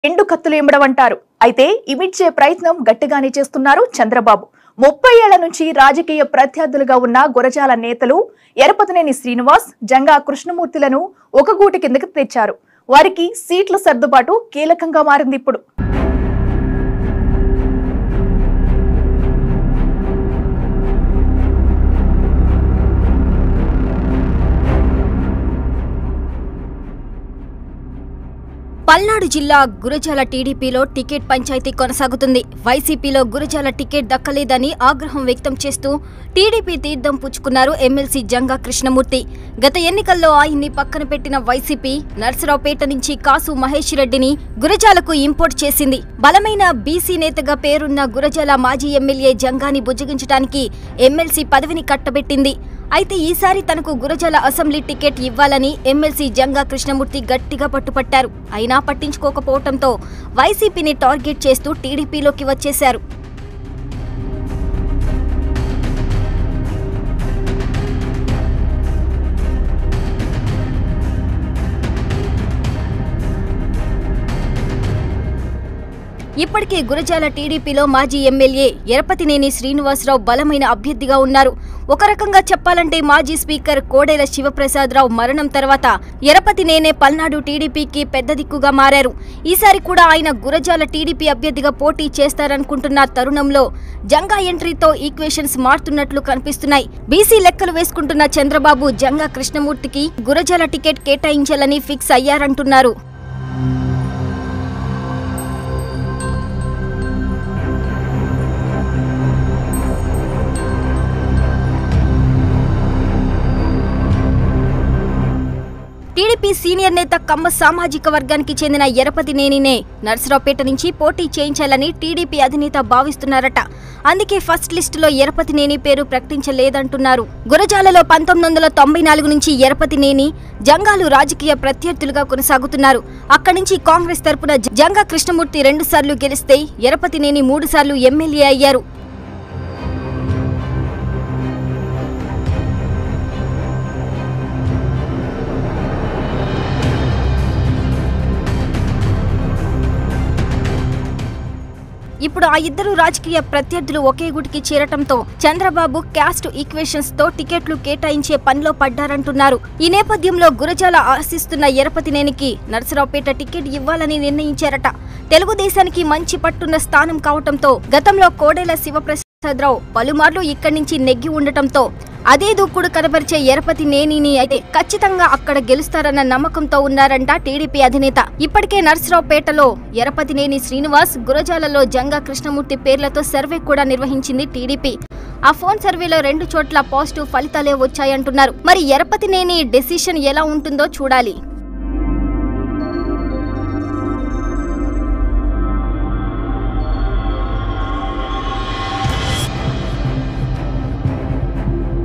ఎండు కత్తులు ఇమ్మడమంటారు అయితే ఇమిడ్చే ప్రయత్నం గట్టిగానే చేస్తున్నారు చంద్రబాబు ముప్పై ఏళ్ల నుంచి రాజకీయ ప్రత్యర్థులుగా ఉన్న గురజాల నేతలు ఎరపతినేని శ్రీనివాస్ జంగా కృష్ణమూర్తులను ఒక గూటి కిందకి తెచ్చారు వారికి సీట్ల సర్దుబాటు కీలకంగా మారింది ఇప్పుడు పల్నాడు జిల్లా గురజాల టీడీపీలో టికెట్ పంచాయతీ కొనసాగుతుంది వైసీపీలో గురజాల టికెట్ దక్కలేదని ఆగ్రహం వ్యక్తం చేస్తూ టీడీపీ తీర్థం పుచ్చుకున్నారు ఎమ్మెల్సీ జంగా కృష్ణమూర్తి గత ఎన్నికల్లో ఆయన్ని పక్కన పెట్టిన వైసీపీ నర్సరావుపేట నుంచి కాసు మహేష్ రెడ్డిని గురజాలకు ఇంపోర్ట్ చేసింది బలమైన బీసీ నేతగా పేరున్న గురజాల మాజీ ఎమ్మెల్యే జంగాని బుజ్జగించడానికి ఎమ్మెల్సీ పదవిని కట్టబెట్టింది అయితే ఈసారి తనకు గురజాల అసెంబ్లీ టికెట్ ఇవ్వాలని ఎమ్మెల్సీ జంగా కృష్ణమూర్తి గట్టిగా పట్టుపట్టారు అయినా పట్టించుకోకపోవడంతో వైసీపీని టార్గెట్ చేస్తూ టీడీపీలోకి వచ్చేశారు ఇప్పటికే గురజాల టీడీపీలో మాజీ ఎమ్మెల్యే ఎరపతినేని శ్రీనివాసరావు బలమైన అభ్యర్థిగా ఉన్నారు ఒక రకంగా చెప్పాలంటే మాజీ స్పీకర్ కోడెల శివప్రసాదరావు మరణం తర్వాత ఎరపతినేనే పల్నాడు టీడీపీకి పెద్ద దిక్కుగా మారారు ఈసారి కూడా ఆయన గురజాల టీడీపీ అభ్యర్థిగా పోటీ చేస్తారనుకుంటున్న తరుణంలో జంగా ఎంట్రీతో ఈక్వేషన్స్ మారుతున్నట్లు కనిపిస్తున్నాయి బీసీ లెక్కలు వేసుకుంటున్న చంద్రబాబు జంగా కృష్ణమూర్తికి గురజాల టికెట్ కేటాయించాలని ఫిక్స్ అయ్యారంటున్నారు టీడీపీ సీనియర్ నేత కమ్మ సామాజిక వర్గానికి చెందిన ఎరపతి నేనినే నర్సరావుపేట నుంచి పోటీ చేయించాలని టీడీపీ అధినేత భావిస్తున్నారట అందుకే ఫస్ట్ లిస్టులో ఎరపతి నేని పేరు ప్రకటించలేదంటున్నారు గురజాలలో పంతొమ్మిది వందల తొంభై నాలుగు నుంచి ఎరపతి నేని జంగాలు రాజకీయ ప్రత్యర్థులుగా కొనసాగుతున్నారు అక్కడి నుంచి కాంగ్రెస్ తరపున జంగా కృష్ణమూర్తి రెండుసార్లు గెలిస్తే ఎరపతి నేని మూడుసార్లు ఎమ్మెల్యే అయ్యారు ఇప్పుడు ఆ ఇద్దరు రాజకీయ ప్రత్యర్థులు ఒకే గుటికి చేరటంతో చంద్రబాబు క్యాస్ట్ ఈక్వేషన్స్ తో టికెట్లు కేటాయించే పనిలో పడ్డారంటున్నారు ఈ నేపథ్యంలో గురజాల ఆశిస్తున్న ఎరపతినేనికి నర్సరావుపేట టికెట్ ఇవ్వాలని నిర్ణయించారట తెలుగుదేశానికి మంచి పట్టున్న స్థానం కావటంతో గతంలో కోడెల శివప్రసాదరావు పలుమార్లు ఇక్కడి నుంచి నెగ్గి ఉండటంతో అదే దూకుడు కనబరిచే ఎరపతి నేనిని అయితే ఖచ్చితంగా అక్కడ గెలుస్తారన్న నమ్మకంతో ఉన్నారంట టీడీపీ అధినేత ఇప్పటికే నర్సరావుపేటలో ఎరపతినేని శ్రీనివాస్ గురజాలలో జంగా కృష్ణమూర్తి పేర్లతో సర్వే కూడా నిర్వహించింది టీడీపీ ఆ ఫోన్ సర్వేలో రెండు చోట్ల పాజిటివ్ ఫలితాలే వచ్చాయంటున్నారు మరి ఎరపతినేని డెసిషన్ ఎలా ఉంటుందో చూడాలి